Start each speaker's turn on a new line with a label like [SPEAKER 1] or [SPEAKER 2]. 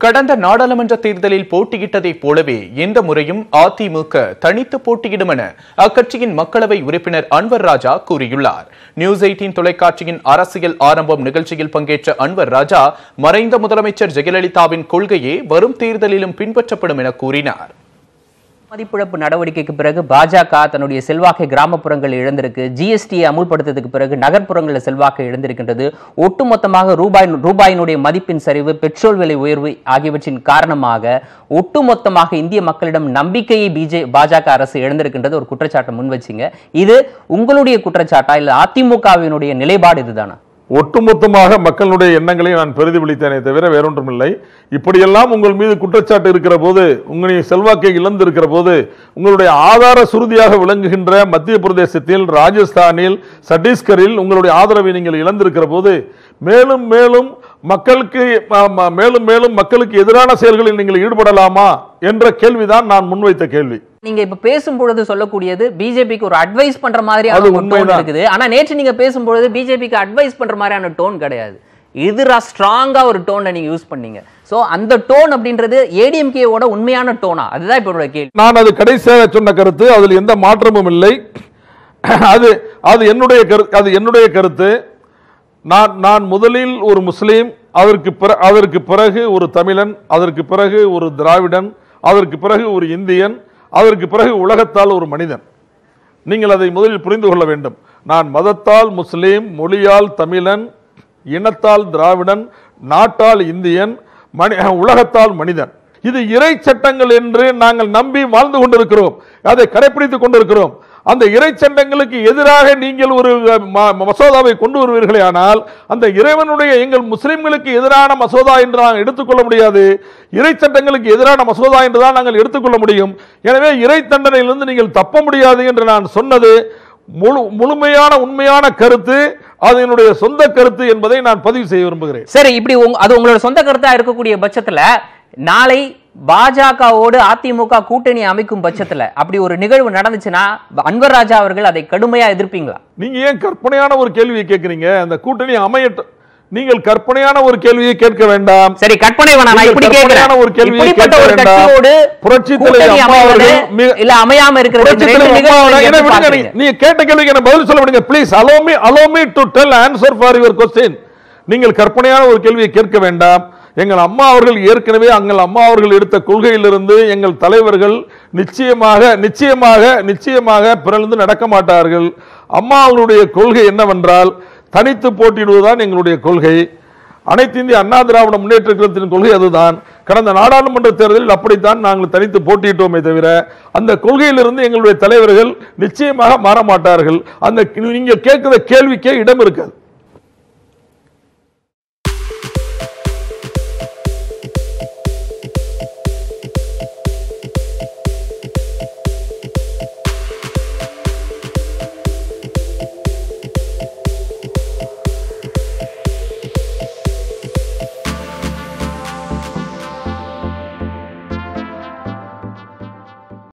[SPEAKER 1] கடந்த நாடாளுமன்ற தேர்தலில் போட்டியிட்டதைப் போலவே இந்த முறையும் அதிமுக தனித்து போட்டியிடும் என அக்கட்சியின் மக்களவை உறுப்பினர் அன்வர் ராஜா கூறியுள்ளார் நியூஸ் எயிட்டீன் தொலைக்காட்சியின் அரசியல் ஆரம்பம் நிகழ்ச்சியில் பங்கேற்ற அன்வர் ராஜா மறைந்த முதலமைச்சர் ஜெயலலிதாவின் கொள்கையே வரும் தேர்தலிலும் பின்பற்றப்படும் என கூறினார்
[SPEAKER 2] மதிப்பிழப்பு நடவடிக்கைக்கு பிறகு பாஜக தன்னுடைய செல்வாக்கை கிராமப்புறங்களில் இழந்திருக்கு ஜிஎஸ்டியை அமுல்படுத்ததுக்கு பிறகு நகர்ப்புறங்களில் செல்வாக்கை இழந்திருக்கின்றது ஒட்டுமொத்தமாக ரூபாய் ரூபாயினுடைய மதிப்பின் சரிவு பெட்ரோல் விலை உயர்வு ஆகியவற்றின் காரணமாக ஒட்டுமொத்தமாக இந்திய மக்களிடம் நம்பிக்கையை பிஜே பாஜக அரசு இழந்திருக்கின்றது ஒரு குற்றச்சாட்டை முன் வச்சிங்க இது உங்களுடைய குற்றச்சாட்டா இல்ல அதிமுகவினுடைய நிலைப்பாடு இதுதானா
[SPEAKER 3] ஒட்டுமொத்தமாக மக்களுடைய எண்ணங்களை நான் பிரதிபலித்தேனே தவிர வேறொன்றுமில்லை இப்படியெல்லாம் உங்கள் மீது குற்றச்சாட்டு இருக்கிற போது உங்களுடைய செல்வாக்கை இழந்திருக்கிற போது உங்களுடைய ஆதார சுருதியாக விளங்குகின்ற மத்திய பிரதேசத்தில் ராஜஸ்தானில் சத்தீஸ்கரில் உங்களுடைய ஆதரவை நீங்கள் இழந்திருக்கிற போது மேலும் மேலும் மக்களுக்கு ம- ம- மேலும் மேலும் மக்களுக்கு எதிரான செயல்களில் நீங்கள் ஈடுபடலாமா என்ற கேள்விதான் நான் முன்வைத்த கேள்வி
[SPEAKER 2] நீங்க இப்ப பேசும்பொழுது சொல்லக்கூடியது பிஜேபிக்கு ஒரு அட்வைஸ் பண்ற
[SPEAKER 3] அது
[SPEAKER 2] மாதிரியான ஒரு டோன்
[SPEAKER 3] உண்மைதான்.
[SPEAKER 2] இருக்குது ஆனா நேற்று நீங்க பேசும்பொழுது பிஜேபிக்கு அட்வைஸ் பண்ற மாதிரியான டோன் கிடையாது எதிரா ஸ்ட்ராங்கா ஒரு டோனை நீங்க யூஸ் பண்ணீங்க சோ அந்த டோன் அப்படின்றது ஏடிஎம்கேவோட உண்மையான டோனா அதுதான் இப்ப என்னோட கேள்வி
[SPEAKER 3] நான் அது கடைசியாக சொன்ன கருத்து அதில் எந்த மாற்றமும் இல்லை அது அது என்னுடைய கருத்து அது என்னுடைய கருத்து நான் நான் முதலில் ஒரு முஸ்லீம் அதற்கு பிற அதற்கு பிறகு ஒரு தமிழன் அதற்கு பிறகு ஒரு திராவிடன் அதற்கு பிறகு ஒரு இந்தியன் அதற்கு பிறகு உலகத்தால் ஒரு மனிதன் நீங்கள் அதை முதலில் புரிந்து கொள்ள வேண்டும் நான் மதத்தால் முஸ்லீம் மொழியால் தமிழன் இனத்தால் திராவிடன் நாட்டால் இந்தியன் மனி உலகத்தால் மனிதன் இது இறை சட்டங்கள் என்று நாங்கள் நம்பி வாழ்ந்து கொண்டிருக்கிறோம் அதை கடைபிடித்துக் கொண்டிருக்கிறோம் அந்த இறை சட்டங்களுக்கு எதிராக நீங்கள் ஒரு அஹ், ம- மசோதாவை கொண்டு வருவீர்களே ஆனால் அந்த இறைவனுடைய எங்கள் முஸ்லிம்களுக்கு எதிரான மசோதா என்று நாங்கள் எடுத்துக்கொள்ள முடியாது இறை சட்டங்களுக்கு எதிரான மசோதா என்று தான் நாங்கள் எடுத்துக்கொள்ள முடியும் எனவே இறை தண்டனையிலிருந்து நீங்கள் தப்ப முடியாது என்று நான் சொன்னது முழு முழுமையான உண்மையான கருத்து அது என்னுடைய சொந்த கருத்து என்பதை நான் பதிவு செய்ய விரும்புகிறேன்
[SPEAKER 2] சரி இப்படி உங்க- அது உங்களோட சொந்த கருத்தா இருக்கக்கூடிய பட்சத்துல நாளை பாஜகவோடு அதிமுக கூட்டணி அமைக்கும் பட்சத்துல அப்படி ஒரு நிகழ்வு நடந்துச்சுன்னா அன்வர் ராஜா அவர்கள் அதை கடுமையா எதிர்ப்பீங்களா
[SPEAKER 3] நீங்க ஏன் கற்பனையான ஒரு கேள்வியை கேட்கிறீங்க அந்த கூட்டணி அமையட்டும் நீங்கள் கற்பனையான ஒரு கேள்வியை கேட்க வேண்டாம்
[SPEAKER 2] சரி கற்பனை வேணாம் நான்
[SPEAKER 3] நீங்கள்
[SPEAKER 2] இப்படி கேட்கிறேன்
[SPEAKER 3] கற்பனையான ஒரு கேள்வியை
[SPEAKER 2] இப்படிப்பட்ட
[SPEAKER 3] கேட்க
[SPEAKER 2] ஒரு
[SPEAKER 3] வேண்டாம்.
[SPEAKER 2] கட்சியோடு
[SPEAKER 3] புரட்சித்
[SPEAKER 2] கூட்டணி
[SPEAKER 3] தலைவர் அம்மா
[SPEAKER 2] அமைவது
[SPEAKER 3] அவர்கள் மிக-
[SPEAKER 2] இல்ல அமையாம இருக்கிறது இந்த
[SPEAKER 3] புரட்சித்
[SPEAKER 2] ரெண்டு
[SPEAKER 3] தலைவர் அம்மா
[SPEAKER 2] நிகழ்வுகளை
[SPEAKER 3] அவர்கள் என்ன
[SPEAKER 2] எப்படி
[SPEAKER 3] விடுங்க,
[SPEAKER 2] பார்க்கறீங்க?
[SPEAKER 3] நீ- நீங்க கேட்ட கேள்விக்கு என்ன பதில் சொல்ல விடுங்க please allow me allow me to tell answer for your question நீங்கள் கற்பனையான ஒரு கேள்வியை கேட்க வேண்டாம் எங்கள் அம்மா அவர்கள் ஏற்கனவே எங்கள் அம்மா அவர்கள் எடுத்த கொள்கையிலிருந்து எங்கள் தலைவர்கள் நிச்சயமாக நிச்சயமாக நிச்சயமாக பிறந்து நடக்க மாட்டார்கள் அம்மா அவர்களுடைய கொள்கை என்னவென்றால் தனித்து போட்டியிடுவதுதான் எங்களுடைய கொள்கை அனைத்து இந்திய அண்ணா திராவிட முன்னேற்ற கழகத்தின் கொள்கை அதுதான் கடந்த நாடாளுமன்ற தேர்தலில் அப்படித்தான் நாங்கள் தனித்து போட்டியிட்டோமே தவிர அந்த கொள்கையிலிருந்து எங்களுடைய தலைவர்கள் நிச்சயமாக மாற மாட்டார்கள் அந்த நீங்கள் கேட்கிற கேள்விக்கே இடம் இருக்காது